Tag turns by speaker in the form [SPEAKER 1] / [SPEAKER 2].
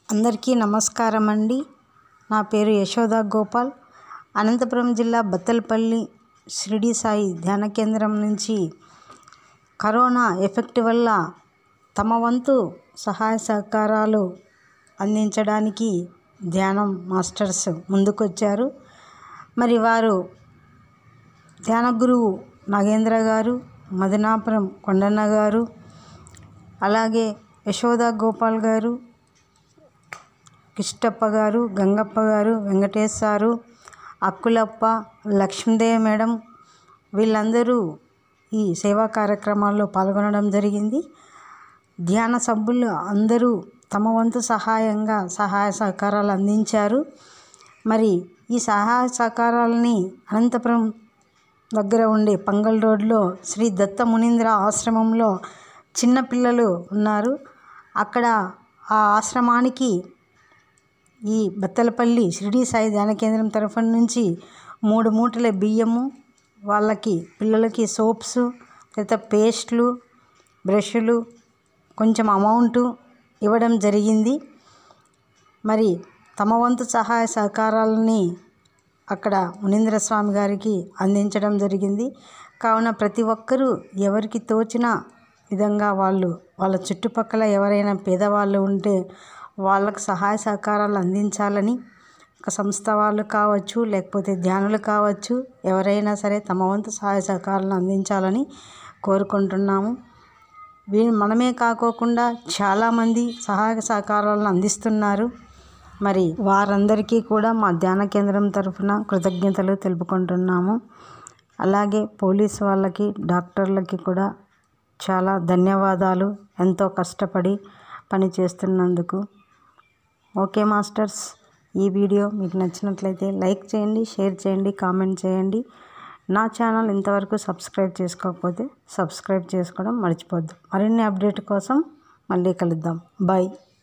[SPEAKER 1] అందరికీ నమస్కారం అండి నా పేరు యశోద గోపాల్ అనంతపురం జిల్లా బత్తలపల్లి షిరిడి సాయి ధ్యాన కేంద్రం నుంచి కరోనా ఎఫెక్ట్ వల్ల తమ వంతు సహాయ సహకారాలు అందించడానికి ధ్యానం మాస్టర్స్ ముందుకొచ్చారు మరి వారు ధ్యాన గురువు నాగేంద్ర గారు మదనాపురం కొండన్న గారు అలాగే యశోద గోపాల్ గారు కిష్టప్ప గారు గంగప్ప గారు వెంకటేష్ సారు అక్కులప్ప లక్ష్మీదేవి మేడం వీళ్ళందరూ ఈ సేవా కార్యక్రమాల్లో పాల్గొనడం జరిగింది ధ్యాన సభ్యులు అందరూ తమ వంతు సహాయంగా సహాయ సహకారాలు అందించారు మరి ఈ సహాయ సహకారాలని అనంతపురం దగ్గర ఉండే పంగల్ రోడ్లో శ్రీ దత్త మునీంద్ర ఆశ్రమంలో చిన్న పిల్లలు ఉన్నారు అక్కడ ఆ ఆశ్రమానికి ఈ బత్తలపల్లి షిరిడి సాయి ధ్యాన కేంద్రం తరఫు నుంచి మూడు మూటల బియ్యము వాళ్ళకి పిల్లలకి సోప్స్ తర్వాత పేస్ట్లు బ్రష్లు కొంచెం అమౌంట్ ఇవ్వడం జరిగింది మరి తమ వంతు సహాయ సహకారాలని అక్కడ మునీంద్ర స్వామి గారికి అందించడం జరిగింది కావున ప్రతి ఒక్కరూ ఎవరికి తోచిన విధంగా వాళ్ళు వాళ్ళ చుట్టుపక్కల ఎవరైనా పేదవాళ్ళు ఉంటే వాళ్ళకు సహాయ సహకారాలు అందించాలని ఒక సంస్థ వాళ్ళు కావచ్చు లేకపోతే ధ్యానులు కావచ్చు ఎవరైనా సరే తమ వంతు సహాయ సహకారాలను అందించాలని కోరుకుంటున్నాము వీ మనమే కాకోకుండా చాలామంది సహాయ సహకారాలను అందిస్తున్నారు మరి వారందరికీ కూడా మా ధ్యాన కేంద్రం తరఫున కృతజ్ఞతలు తెలుపుకుంటున్నాము అలాగే పోలీస్ వాళ్ళకి డాక్టర్లకి కూడా చాలా ధన్యవాదాలు ఎంతో కష్టపడి పని చేస్తున్నందుకు ఓకే మాస్టర్స్ ఈ వీడియో మీకు నచ్చినట్లయితే లైక్ చేయండి షేర్ చేయండి కామెంట్ చేయండి నా ఛానల్ ఇంతవరకు సబ్స్క్రైబ్ చేసుకోకపోతే సబ్స్క్రైబ్ చేసుకోవడం మర్చిపోద్దు మరిన్ని అప్డేట్ కోసం మళ్ళీ కలుద్దాం బాయ్